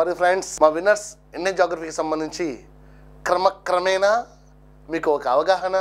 hour friends మా winners Indian జాగ్రఫీకి సంబంధించి క్రమక్రమేణా మీకు ఒక అవగాహన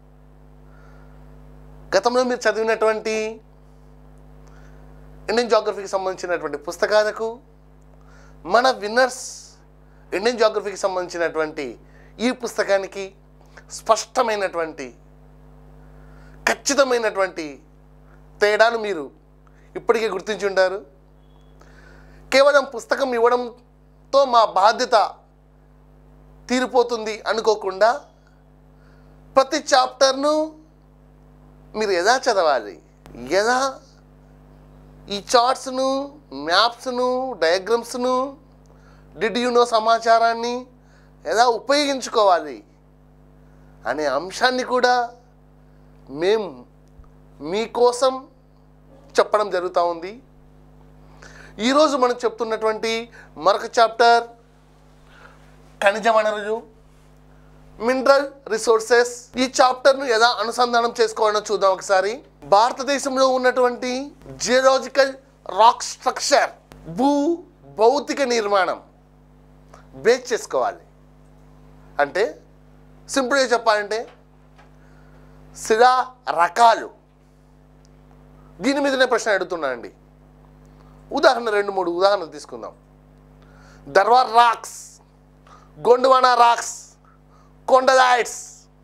గతంలో మీరు చదివినటువంటి ఇండియన్ జాగ్రఫీకి సంబంధించినటువంటి పుస్తకాలకు మన విన్నర్స్ ఇండియన్ జాగ్రఫీకి సంబంధించినటువంటి ఈ పుస్తకానికి స్పష్టమైనటువంటి ఖచ్చితమైనటువంటి తేడాను మీరు ఇప్పటికే గుర్తించి ఉంటారు కేవలం పుస్తకం ఇవ్వడంతో మా బాధ్యత తీరిపోతుంది అనుకోకుండా ప్రతి చాప్టర్ను మీరు ఎలా చదవాలి ఎలా ఈ చార్ట్స్ను మ్యాప్స్ను డయాగ్రమ్స్ను డిడ్ యు నో సమాచారాన్ని ఎలా ఉపయోగించుకోవాలి అనే అంశాన్ని కూడా మేము మీకోసం చెప్పడం జరుగుతూ ఉంది ఈరోజు మనం చెప్తున్నటువంటి మరొక చాప్టర్ ఖనిజ వనరులు మినరల్ రిసోర్సెస్ ఈ చాప్టర్ను ఎలా అనుసంధానం చేసుకోవాలో చూద్దాం ఒకసారి భారతదేశంలో ఉన్నటువంటి జియోలాజికల్ రాక్ స్ట్రక్చర్ భూ భౌతిక నిర్మాణం బేస్ చేసుకోవాలి అంటే సింపుల్గా చెప్పాలంటే శిలా రకాలు దీని మీదనే ప్రశ్న అడుగుతున్నానండి ఉదాహరణ రెండు మూడు ఉదాహరణలు తీసుకుందాం Dharwar rocks Gondwana rocks khondalites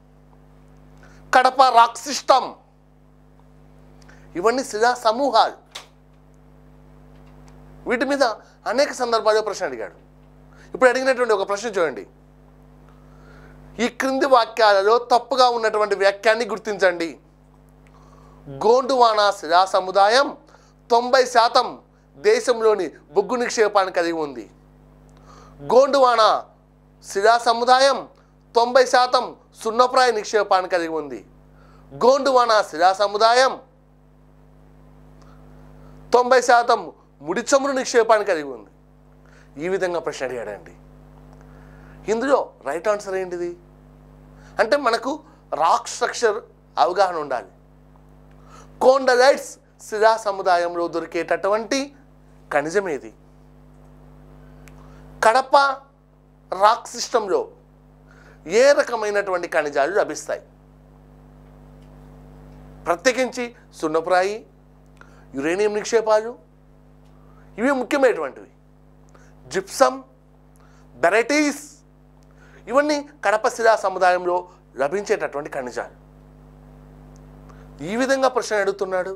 Kadapa rock system ఇవన్నీ శిలా సమూహాలు వీటి మీద అనేక సందర్భాల్లో ప్రశ్న అడిగాడు ఇప్పుడు అడిగినటువంటి ఒక ప్రశ్న చూడండి ఈ క్రింది వాక్యాలలో తప్పుగా ఉన్నటువంటి వాక్యాన్ని గుర్తించండి గోండువానా శిలా సముదాయం తొంభై శాతం దేశంలోని బొగ్గు నిక్షేపాన్ని కలిగి ఉంది గోండువానా శిలా సముదాయం తొంభై శాతం సున్నప్రాయ నిక్షేపాన్ని కలిగి ఉంది గోండువానా శిలా సముదాయం తొంభై శాతం ముడి చమురు నిక్షేపాన్ని కలిగి ఉంది ఈ విధంగా ప్రశ్న అడిగాడండి ఇందులో రైట్ ఆన్సర్ ఏంటిది అంటే మనకు రాక్ స్ట్రక్చర్ అవగాహన ఉండాలి కోండలైట్స్ శిలా సముదాయంలో దొరికేటటువంటి ఖనిజం ఏది కడప రాక్ సిస్టంలో ఏ రకమైనటువంటి ఖనిజాలు లభిస్తాయి ప్రత్యేకించి సున్నపురాయి యురేనియం నిక్షేపాలు ఇవి ముఖ్యమైనటువంటివి జిప్సమ్ బెరైటీస్ ఇవన్నీ కడప శిలా సముదాయంలో లభించేటటువంటి ఖనిజాలు ఈ విధంగా ప్రశ్న అడుగుతున్నాడు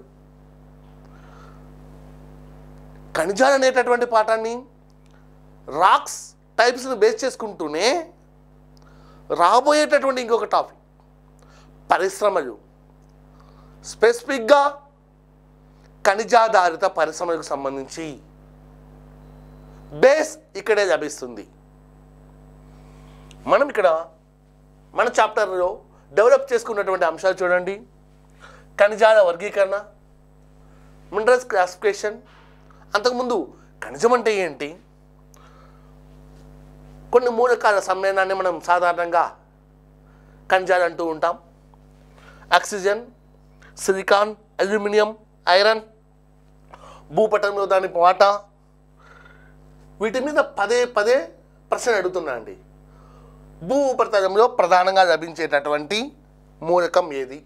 ఖనిజాలు అనేటటువంటి పాఠాన్ని రాక్స్ టైప్స్ని బేస్ చేసుకుంటూనే రాబోయేటటువంటి ఇంకొక టాపిక్ పరిశ్రమలు స్పెసిఫిక్గా ఖనిజాధారిత పరిశ్రమలకు సంబంధించి బేస్ ఇక్కడే లభిస్తుంది మనం ఇక్కడ మన చాప్టర్లో డెవలప్ చేసుకున్నటువంటి అంశాలు చూడండి ఖనిజాల వర్గీకరణ మినరల్స్ క్లాసిఫికేషన్ అంతకుముందు ఖనిజం అంటే ఏంటి కొన్ని మూలకాల సమ్మేళనాన్ని మనం సాధారణంగా ఖనిజాలు అంటూ ఉంటాం ఆక్సిజన్ సిలికాన్ అల్యూమినియం ఐరన్ భూపటంలో దాని వాటా వీటి మీద పదే పదే ప్రశ్న అడుగుతున్నా అండి భూ ఉపరితలంలో ప్రధానంగా లభించేటటువంటి మూలకం ఏది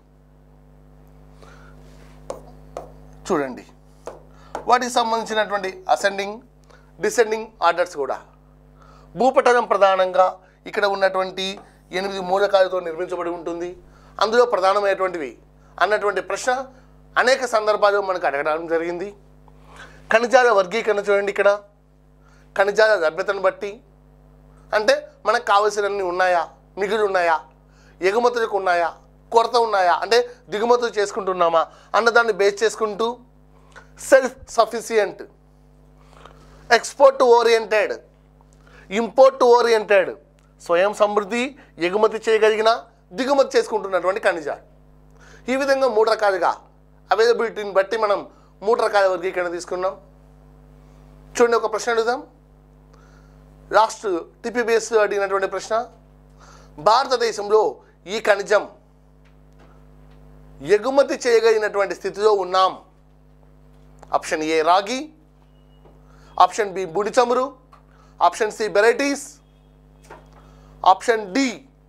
చూడండి వాటికి సంబంధించినటువంటి అసెండింగ్ డిసెండింగ్ ఆర్డర్స్ కూడా భూపటలం ప్రధానంగా ఇక్కడ ఉన్నటువంటి ఎనిమిది మూలకాలతో నిర్మించబడి ఉంటుంది అందులో ప్రధానమైనటువంటివి అన్నటువంటి ప్రశ్న అనేక సందర్భాల్లో మనకు అడగడం జరిగింది ఖనిజాల వర్గీకరణ చూడండి ఇక్కడ ఖనిజాల లభ్యతను బట్టి అంటే మనకు కావలసినన్ని ఉన్నాయా మిగిలి ఉన్నాయా ఎగుమతులకు ఉన్నాయా కొరత ఉన్నాయా అంటే దిగుమతులు చేసుకుంటున్నామా అన్నదాన్ని బేస్ చేసుకుంటూ self sufficient export oriented import oriented స్వయం సమృద్ధి ఎగుమతి చేయగలిగిన దిగుమతి చేసుకుంటున్నటువంటి ఖనిజాలు ఈ విధంగా మూడు రకాలుగా అవైలబిలిటీని బట్టి మనం మూడు రకాల వర్గీకరణ తీసుకున్నాం చూడండి ఒక ప్రశ్న అడుగుదాం లాస్ట్ టిపిబిఎస్ అడిగినటువంటి ప్రశ్న భారతదేశంలో ఈ ఖనిజం ఎగుమతి చేయగలిగినటువంటి స్థితిలో ఉన్నాం ఆప్షన్ ఏ రాగి ఆప్షన్ బి బుడి చమురు option C barites option D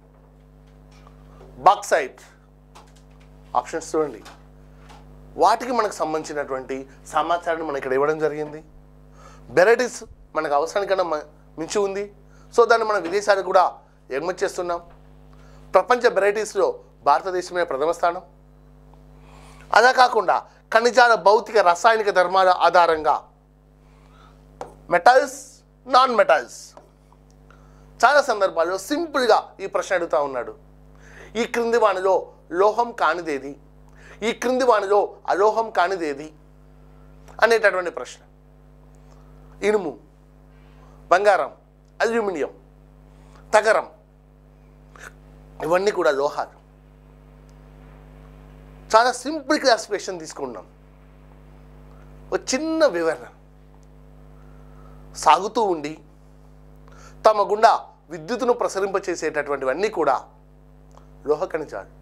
bauxite options చూడండి వాటికి మనకు సంబంధించినటువంటి సమాచారాన్ని మనకి ఇక్కడ ఇవ్వడం జరిగింది బెరైటీస్ మనకు అవసరానికన్నా మ- మించి ఉంది సో దాన్ని మనం విదేశాలకు కూడా ఎగుమతి చేస్తున్నాం ప్రపంచ వెరైటీస్లో భారతదేశమే ప్రథమ స్థానం అలా కాకుండా ఖనిజాల భౌతిక రసాయనిక ధర్మాల ఆధారంగా మెటల్స్ నాన్ మెటల్స్ చాలా సందర్భాల్లో సింపుల్గా ఈ ప్రశ్న అడుగుతా ఉన్నాడు ఈ క్రింది వానిలో లోహం కానిదేది ఈ క్రింది వానిలో అలోహం కానిదేది అనేటటువంటి ప్రశ్న ఇనుము బంగారం అల్యూమినియం తగరం ఇవన్నీ కూడా లోహాలు చాలా సింపుల్ క్లాసిఫికేషన్ తీసుకున్నాం ఒక చిన్న వివరణ సాగుతూ ఉండి తమ గుండా విద్యుత్తును ప్రసరింపచేసేటటువంటివన్నీ కూడా లోహ ఖనిజాలు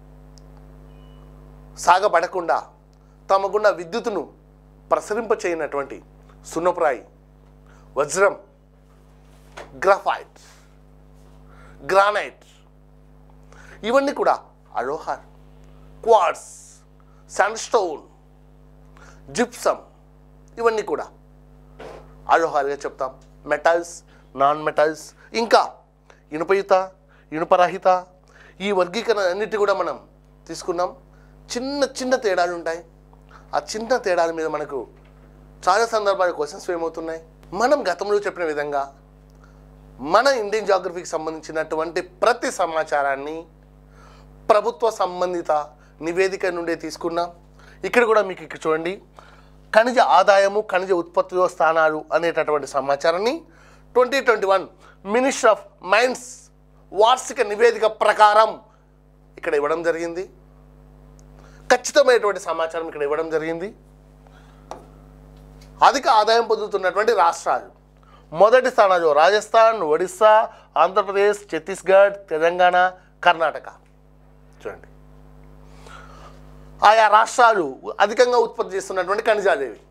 సాగబడకుండా తమ గుండా విద్యుత్తును ప్రసరింపచేయనటువంటి సున్నపురాయి వజ్రం గ్రాఫైట్ గ్రానైట్ ఇవన్నీ కూడా అలోహాలు క్వార్ట్స్ శాండ్స్టోన్ జిప్సమ్ ఇవన్నీ కూడా అలోహాలుగా చెప్తాం మెటల్స్ నాన్ మెటల్స్ ఇంకా ఇనుపయుత ఇనుపరహిత ఈ వర్గీకరణ అన్నిటి కూడా మనం తీసుకున్నాం చిన్న చిన్న తేడాలు ఉంటాయి ఆ చిన్న తేడాల మీద మనకు చాలా సందర్భాలు క్వశ్చన్స్ ఏమవుతున్నాయి మనం గతంలో చెప్పిన విధంగా మన ఇండియన్ జాగ్రఫీకి సంబంధించినటువంటి ప్రతి సమాచారాన్ని ప్రభుత్వ సంబంధిత నివేదిక నుండి తీసుకున్నాం ఇక్కడ కూడా మీకు ఇక్కడ చూడండి ఖనిజ ఆదాయము ఖనిజ ఉత్పత్తిలో స్థానాలు అనేటటువంటి సమాచారాన్ని twenty twenty one minister of mines వార్షిక నివేదిక ప్రకారం ఇక్కడ ఇవ్వడం జరిగింది ఖచ్చితమైనటువంటి సమాచారం ఇక్కడ ఇవ్వడం జరిగింది అధిక ఆదాయం పొందుతున్నటువంటి రాష్ట్రాలు మొదటి స్థానాలు రాజస్థాన్ ఒడిస్సా ఆంధ్రప్రదేశ్ ఛత్తీస్గఢ్ తెలంగాణ కర్ణాటక చూడండి ఆయా రాష్ట్రాలు అధికంగా ఉత్పత్తి చేస్తున్నటువంటి ఖనిజాలు ఏవి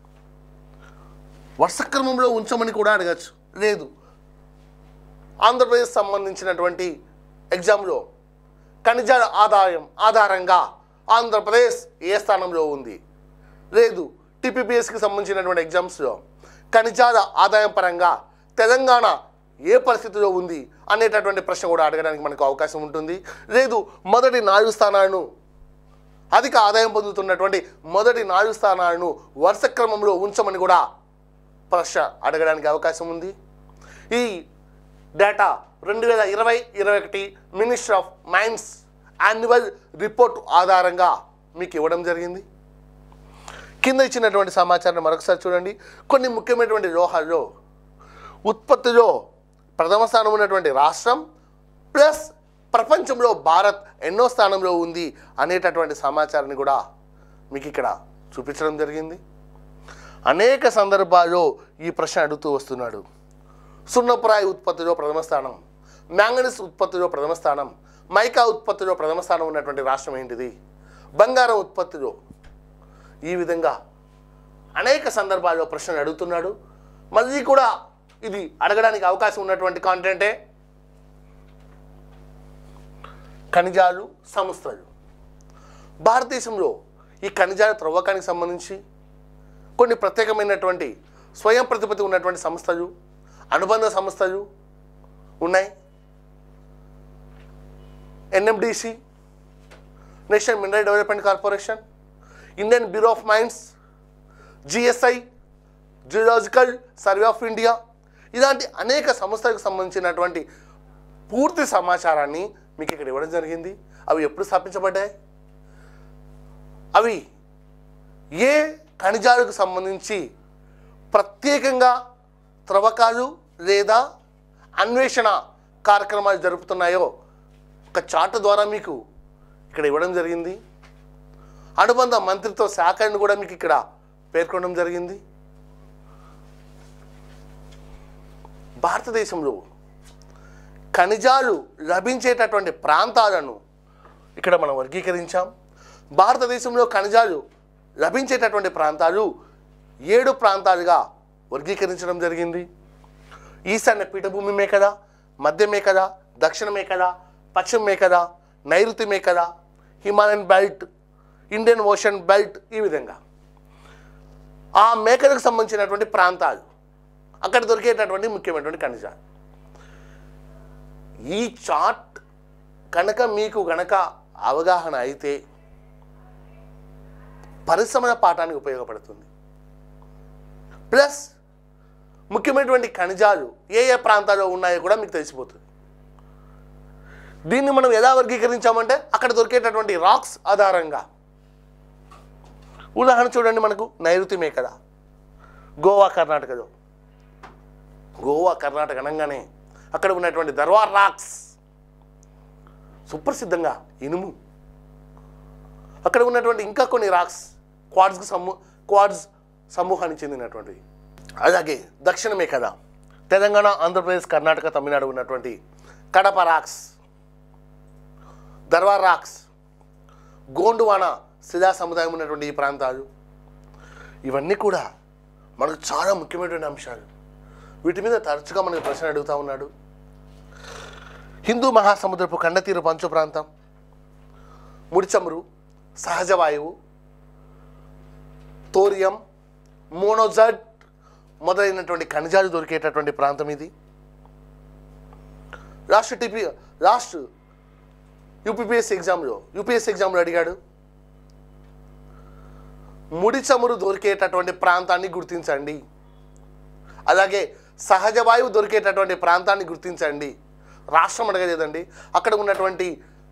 వరుస క్రమంలో ఉంచమని కూడా అడగచ్చు లేదు ఆంధ్రప్రదేశ్ సంబంధించినటువంటి ఎగ్జామ్లో ఖనిజాల ఆదాయం ఆధారంగా ఆంధ్రప్రదేశ్ ఏ స్థానంలో ఉంది లేదు టీపీపీఎస్కి సంబంధించినటువంటి ఎగ్జామ్స్లో ఖనిజాల ఆదాయం పరంగా తెలంగాణ ఏ పరిస్థితిలో ఉంది అనేటటువంటి ప్రశ్న కూడా అడగడానికి మనకు అవకాశం ఉంటుంది లేదు మొదటి నాలుగు స్థానాలను అధిక ఆదాయం పొందుతున్నటువంటి మొదటి నాలుగు స్థానాలను వరుస క్రమంలో ఉంచమని కూడా ప్రశ్న అడగడానికి అవకాశం ఉంది ఈ డేటా రెండు వేల ఇరవై ఇరవై ఒకటి minister of mines annual report ఆధారంగా మీకు ఇవ్వడం జరిగింది కింద ఇచ్చినటువంటి సమాచారాన్ని మరొకసారి చూడండి కొన్ని ముఖ్యమైనటువంటి లోహాల్లో ఉత్పత్తిలో ప్రథమ స్థానం ఉన్నటువంటి రాష్ట్రం ప్లస్ ప్రపంచంలో భారత్ ఎన్నో స్థానంలో ఉంది అనేటటువంటి సమాచారాన్ని కూడా మీకు ఇక్కడ చూపించడం జరిగింది అనేక సందర్భాల్లో ఈ ప్రశ్న అడుగుతూ వస్తున్నాడు సున్నపురాయి ఉత్పత్తిలో ప్రథమ స్థానం మ్యాంగనీస్ ఉత్పత్తిలో ప్రథమ స్థానం మైకా ఉత్పత్తిలో ప్రథమ స్థానం ఉన్నటువంటి రాష్ట్రం ఏంటిది బంగారం ఉత్పత్తిలో ఈ విధంగా అనేక సందర్భాల్లో ప్రశ్నలు అడుగుతున్నాడు మళ్ళీ కూడా ఇది అడగడానికి అవకాశం ఉన్నటువంటి కాంటెంటే ఖనిజాలు సంస్థలు భారతదేశంలో ఈ ఖనిజాల త్రవ్వకానికి సంబంధించి కొన్ని ప్రత్యేకమైనటువంటి స్వయం ప్రతిపత్తి ఉన్నటువంటి సంస్థలు అనుబంధ సంస్థలు ఉన్నాయి NMDC national mineral development corporation Indian bureau of mines GSI geological survey of India ఇలాంటి అనేక సంస్థలకు సంబంధించినటువంటి పూర్తి సమాచారాన్ని మీకు ఇక్కడ ఇవ్వడం జరిగింది అవి ఎప్పుడు స్థాపించబడ్డాయి అవి ఏ ఖనిజాలకు సంబంధించి ప్రత్యేకంగా త్రవ్వకాలు లేదా అన్వేషణ కార్యక్రమాలు జరుపుతున్నాయో ఒక చార్ట్ ద్వారా మీకు ఇక్కడ ఇవ్వడం జరిగింది అనుబంధ మంత్రిత్వ శాఖను కూడా మీకు ఇక్కడ పేర్కొనడం జరిగింది భారతదేశంలో ఖనిజాలు లభించేటటువంటి ప్రాంతాలను ఇక్కడ మనం వర్గీకరించాం భారతదేశంలో ఖనిజాలు లభించేటటువంటి ప్రాంతాలు ఏడు ప్రాంతాలుగా వర్గీకరించడం జరిగింది ఈశాన్య పీఠభూమి కదా మధ్యమే కదా దక్షిణమే కదా పశ్చిమమే కదా నైరుతిమే కదా Himalayan belt Indian ocean belt ఈ విధంగా ఆ మేకలకు సంబంధించినటువంటి ప్రాంతాలు అక్కడ దొరికేటటువంటి ముఖ్యమైనటువంటి ఖనిజాలు ఈ చార్ట్ కనుక మీకు గనక అవగాహన అయితే పరిశ్రమల పాఠానికి ఉపయోగపడుతుంది ప్లస్ ముఖ్యమైనటువంటి ఖనిజాలు ఏ ఏ ప్రాంతాల్లో ఉన్నాయో కూడా మీకు తెలిసిపోతుంది దీన్ని మనం ఎలా వర్గీకరించామంటే అక్కడ దొరికేటటువంటి రాక్స్ ఆధారంగా ఉదాహరణ చూడండి మనకు నైరుతి మేకల గోవా కర్ణాటకలో గోవా కర్ణాటక అనగానే అక్కడ ఉన్నటువంటి దర్వార్ రాక్స్ సుప్రసిద్ధంగా ఇనుము అక్కడ ఉన్నటువంటి ఇంకా కొన్ని రాక్స్ క్వాడ్స్కి సమూ క్వాడ్స్ సమూహానికి చెందినటువంటివి అలాగే దక్షిణమే కదా తెలంగాణ ఆంధ్రప్రదేశ్ కర్ణాటక తమిళనాడు ఉన్నటువంటి కడప రాక్స్ దర్వార్ రాక్స్ గోండువాన శిలా సముదాయం ఉన్నటువంటి ఈ ప్రాంతాలు ఇవన్నీ కూడా మనకు చాలా ముఖ్యమైనటువంటి అంశాలు వీటి మీద తరచుగా మనకు ప్రశ్న అడుగుతూ ఉన్నాడు హిందూ మహాసముద్రపు కండతీరు పంచు ప్రాంతం ముడిచమురు సహజ వాయువు తోరియం మోనోజడ్ మొదలైనటువంటి ఖనిజాలు దొరికేటటువంటి ప్రాంతం ఇది లాస్ట్ టిపి లాస్ట్ యూపీపీఎస్సీ ఎగ్జామ్లో యూపీఎస్సీ ఎగ్జామ్లో అడిగాడు ముడి చమురు దొరికేటటువంటి ప్రాంతాన్ని గుర్తించండి అలాగే సహజ వాయువు దొరికేటటువంటి ప్రాంతాన్ని గుర్తించండి రాష్ట్రం అడగలేదండి అక్కడ ఉన్నటువంటి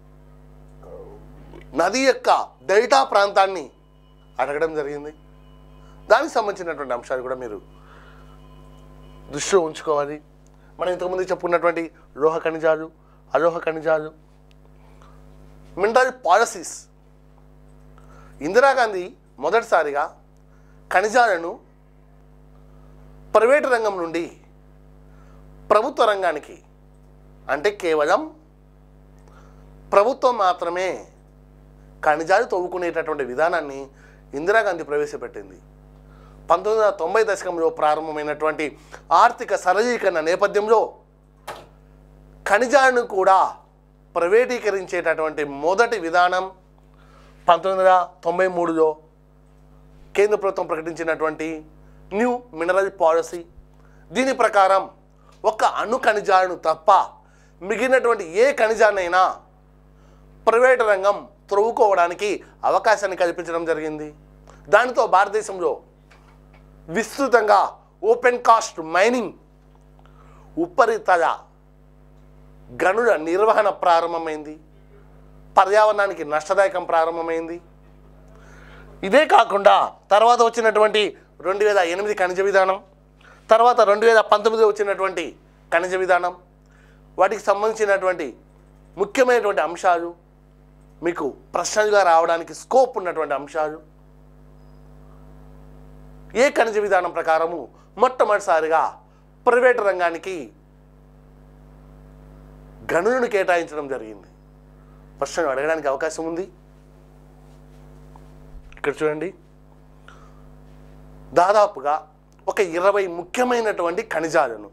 నది యొక్క డెల్టా ప్రాంతాన్ని అడగడం జరిగింది దానికి సంబంధించినటువంటి అంశాలు కూడా మీరు దృష్టిలో ఉంచుకోవాలి మనం ఇంతకుముందు చెప్పుకున్నటువంటి లోహ ఖనిజాలు అలోహ ఖనిజాలు మినరల్ పాలసీస్ ఇందిరాగాంధీ మొదటిసారిగా ఖనిజాలను ప్రైవేటు రంగం నుండి ప్రభుత్వ రంగానికి అంటే కేవలం ప్రభుత్వం మాత్రమే ఖనిజాలు తవ్వుకునేటటువంటి విధానాన్ని ఇందిరాగాంధీ ప్రవేశపెట్టింది పంతొమ్మిది వందల తొంభై దశకంలో ప్రారంభమైనటువంటి ఆర్థిక సరళీకరణ నేపథ్యంలో ఖనిజాలను కూడా ప్రైవేటీకరించేటటువంటి మొదటి విధానం పంతొమ్మిది వందల తొంభై మూడులో కేంద్ర ప్రభుత్వం ప్రకటించినటువంటి న్యూ మినరల్ పాలసీ దీని ప్రకారం ఒక అణు ఖనిజాలను తప్ప మిగిలినటువంటి ఏ ఖనిజాన్నైనా ప్రైవేట్ రంగం త్రవ్వుకోవడానికి అవకాశాన్ని కల్పించడం జరిగింది దానితో భారతదేశంలో విస్తృతంగా ఓపెన్ కాస్ట్ మైనింగ్ ఉపరితల గనుల నిర్వహణ ప్రారంభమైంది పర్యావరణానికి నష్టదాయకం ప్రారంభమైంది ఇదే కాకుండా తర్వాత వచ్చినటువంటి రెండు వేల ఎనిమిది ఖనిజ విధానం తర్వాత రెండు వేల పంతొమ్మిదిలో వచ్చినటువంటి ఖనిజ విధానం వాటికి సంబంధించినటువంటి ముఖ్యమైనటువంటి అంశాలు మీకు ప్రశ్నలుగా రావడానికి స్కోప్ ఉన్నటువంటి అంశాలు ఏ ఖనిజ విధానం ప్రకారము మొట్టమొదటిసారిగా ప్రైవేట్ రంగానికి గనులను కేటాయించడం జరిగింది ప్రశ్నలు అడగడానికి అవకాశం ఉంది ఇక్కడ చూడండి దాదాపుగా ఒక ఇరవై ముఖ్యమైనటువంటి ఖనిజాలను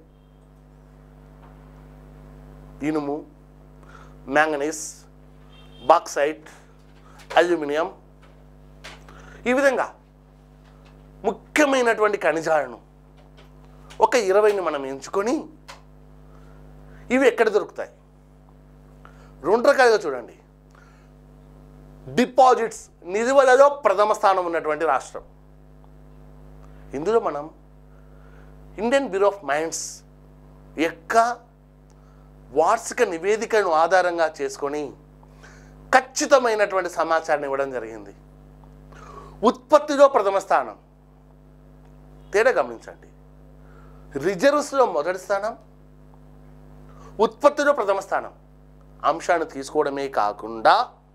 ఇనుము మ్యాంగనీస్ బాక్సైట్ అల్యూమినియం ఈ విధంగా ముఖ్యమైనటువంటి ఖనిజాలను ఒక ఇరవైని మనం ఎంచుకొని ఇవి ఎక్కడ దొరుకుతాయి రెండు రకాలుగా చూడండి డిపాజిట్స్ నిధువలలో ప్రథమ స్థానం ఉన్నటువంటి రాష్ట్రం ఇందులో మనం ఇండియన్ బ్యూరో ఆఫ్ మైండ్స్ యొక్క వార్షిక నివేదికను ఆధారంగా చేసుకొని ఖచ్చితమైనటువంటి సమాచారాన్ని ఇవ్వడం జరిగింది ఉత్పత్తిలో ప్రథమ స్థానం తేడా గమనించండి రిజర్వ్స్లో మొదటి స్థానం ఉత్పత్తిలో ప్రథమ స్థానం అంశాన్ని తీసుకోవడమే కాకుండా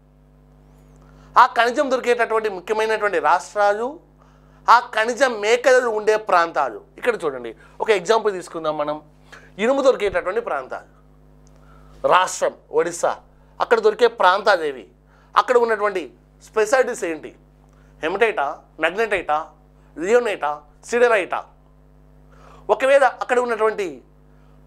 ఆ ఖనిజం దొరికేటటువంటి ముఖ్యమైనటువంటి రాష్ట్రాలు ఆ ఖనిజం మేకలు ఉండే ప్రాంతాలు ఇక్కడ చూడండి ఒక ఎగ్జాంపుల్ తీసుకుందాం మనం ఇనుము దొరికేటటువంటి ప్రాంతాలు రాష్ట్రం ఒడిస్సా అక్కడ దొరికే ప్రాంతాలు ఏవి అక్కడ ఉన్నటువంటి స్పెషాలిటీస్ ఏంటి హెమటైటా మ్యాగ్నెటైటా లియోనైటా సిడరైటా ఒకవేళ అక్కడ ఉన్నటువంటి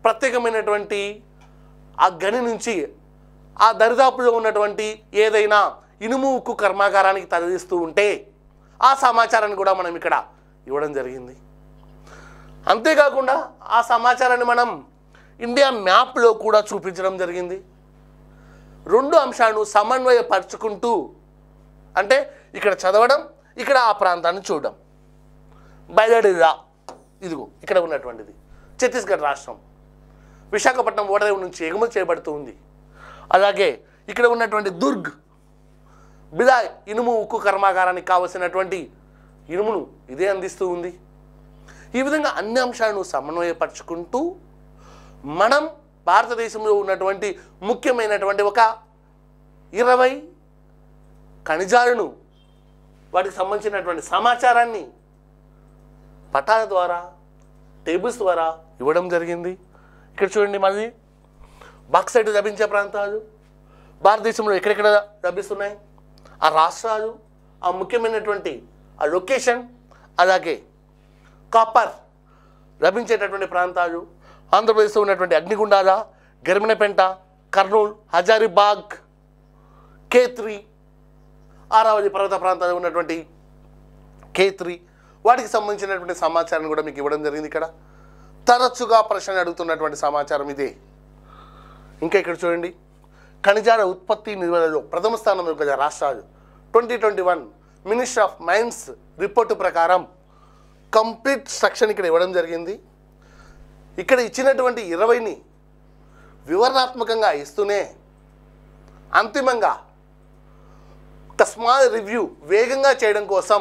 ప్రత్యేకమైనటువంటి ఆ గని నుంచి ఆ దరిదాపులో ఉన్నటువంటి ఏదైనా ఇనుము ఉక్కు కర్మాగారానికి తరలిస్తూ ఉంటే ఆ సమాచారాన్ని కూడా మనం ఇక్కడ ఇవ్వడం జరిగింది అంతేకాకుండా ఆ సమాచారాన్ని మనం ఇండియా మ్యాప్లో కూడా చూపించడం జరిగింది రెండు అంశాలను సమన్వయపరుచుకుంటూ అంటే ఇక్కడ చదవడం ఇక్కడ ఆ ప్రాంతాన్ని చూడడం బయలుదేరిరా ఇదిగో ఇక్కడ ఉన్నటువంటిది ఛత్తీస్గఢ్ రాష్ట్రం విశాఖపట్నం ఓడరేవు నుంచి ఎగుమతి చేయబడుతూ ఉంది అలాగే ఇక్కడ ఉన్నటువంటి దుర్గ్ బిదాయ్ ఇనుము ఉక్కు కర్మాగారానికి కావలసినటువంటి ఇనుమును ఇదే అందిస్తూ ఉంది ఈ విధంగా అన్ని అంశాలను సమన్వయపరుచుకుంటూ మనం భారతదేశంలో ఉన్నటువంటి ముఖ్యమైనటువంటి ఒక ఇరవై ఖనిజాలను వాటికి సంబంధించినటువంటి సమాచారాన్ని పటాల ద్వారా టేబుల్స్ ద్వారా ఇవ్వడం జరిగింది ఇక్కడ చూడండి మళ్ళీ బాక్సైట్ లభించే ప్రాంతాలు భారతదేశంలో ఎక్కడెక్కడ లభిస్తున్నాయి ఆ రాష్ట్రాలు ఆ ముఖ్యమైనటువంటి ఆ లొకేషన్ అలాగే కాపర్ లభించేటటువంటి ప్రాంతాలు ఆంధ్రప్రదేశ్లో ఉన్నటువంటి అగ్నిగుండాల గరిమినపెంట కర్నూలు హజారీబాగ్ కేత్రి ఆరావళి పర్వత ప్రాంతాల్లో ఉన్నటువంటి కేత్రి వాటికి సంబంధించినటువంటి సమాచారం కూడా మీకు ఇవ్వడం జరిగింది ఇక్కడ తరచుగా ప్రశ్న అడుగుతున్నటువంటి సమాచారం ఇదే ఇంకా ఇక్కడ చూడండి ఖనిజాల ఉత్పత్తి నిల్వలలో ప్రథమ స్థానంలో గల రాష్ట్రాలు twenty twenty one ministry of mines report ప్రకారం కంప్లీట్ స్ట్రక్చర్ ఇక్కడ ఇవ్వడం జరిగింది ఇక్కడ ఇచ్చినటువంటి ఇరవైని వివరణాత్మకంగా ఇస్తూనే అంతిమంగా ఒక స్మాల్ రివ్యూ వేగంగా చేయడం కోసం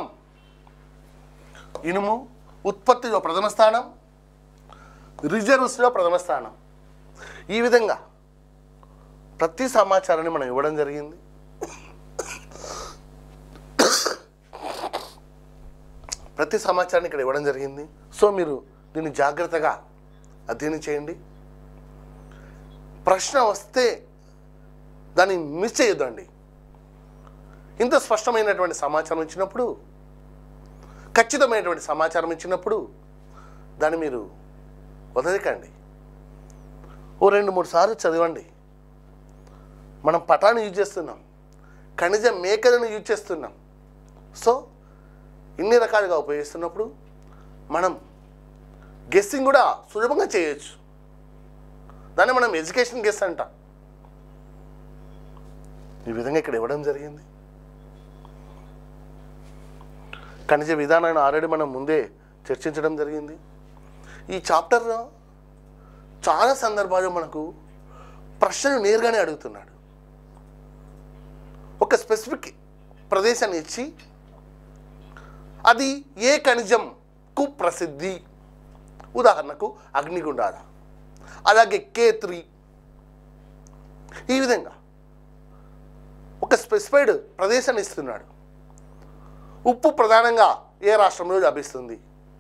ఇనుము ఉత్పత్తిలో ప్రథమ స్థానం రిజర్వ్స్లో ప్రథమ స్థానం ఈ విధంగా ప్రతి సమాచారాన్ని మనం ఇవ్వడం జరిగింది ప్రతి సమాచారాన్ని ఇక్కడ ఇవ్వడం జరిగింది సో మీరు దీన్ని జాగ్రత్తగా అధ్యయనం చేయండి ప్రశ్న వస్తే దాన్ని మిస్ చేయొద్దండి ఇంత స్పష్టమైనటువంటి సమాచారం ఇచ్చినప్పుడు ఖచ్చితమైనటువంటి సమాచారం ఇచ్చినప్పుడు దాన్ని మీరు వదలకండి ఓ రెండు మూడు సార్లు చదవండి మనం పటాన్ని యూజ్ చేస్తున్నాం ఖనిజ మేకలను యూజ్ చేస్తున్నాం సో ఇన్ని రకాలుగా ఉపయోగిస్తున్నప్పుడు మనం గెస్సింగ్ కూడా సులభంగా చేయొచ్చు దాన్ని మనం ఎడ్యుకేషన్ గెస్ అంటాం ఈ విధంగా ఇక్కడ ఇవ్వడం జరిగింది ఖనిజ విధానాన్ని ఆల్రెడీ మనం ముందే చర్చించడం జరిగింది ఈ చాప్టర్లో చాలా సందర్భాలు మనకు ప్రశ్నలు నేరుగానే అడుగుతున్నాడు ఒక స్పెసిఫిక్ ప్రదేశాన్ని ఇచ్చి అది ఏ ఖనిజంకు ప్రసిద్ధి ఉదాహరణకు అగ్నిగుండాల అలాగే కేత్రి ఈ విధంగా ఒక స్పెసిఫైడ్ ప్రదేశాన్ని ఇస్తున్నాడు ఉప్పు ప్రధానంగా ఏ రాష్ట్రంలో లభిస్తుంది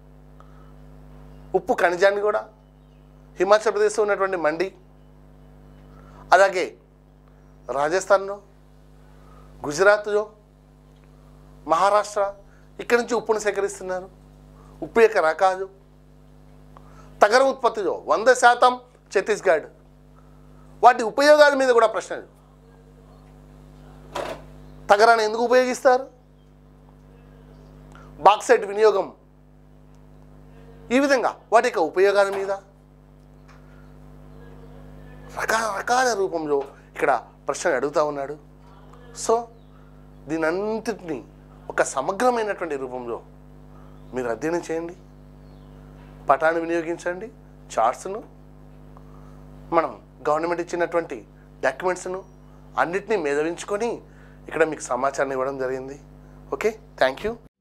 ఉప్పు ఖనిజాన్ని కూడా హిమాచల్ ప్రదేశ్లో ఉన్నటువంటి మండి అలాగే రాజస్థాన్లో గుజరాత్లో మహారాష్ట్ర ఇక్కడి నుంచి ఉప్పును సేకరిస్తున్నారు ఉప్పు యొక్క రకాలు తగర ఉత్పత్తిలో వంద శాతం ఛత్తీస్గఢ్ వాటి ఉపయోగాల మీద కూడా ప్రశ్నలు తగరాన్ని ఎందుకు ఉపయోగిస్తారు బాక్సైట్ వినియోగం ఈ విధంగా వాటి యొక్క ఉపయోగాల మీద రకరకాల రూపంలో ఇక్కడ ప్రశ్నలు అడుగుతూ ఉన్నాడు సో దీనంతటినీ ఒక సమగ్రమైనటువంటి రూపంలో మీరు అధ్యయనం చేయండి పటాన్ని వినియోగించండి చార్ట్స్ను మనం గవర్నమెంట్ ఇచ్చినటువంటి డాక్యుమెంట్స్ను అన్నిటినీ మేధవించుకొని ఇక్కడ మీకు సమాచారం ఇవ్వడం జరిగింది ఓకే థ్యాంక్ యూ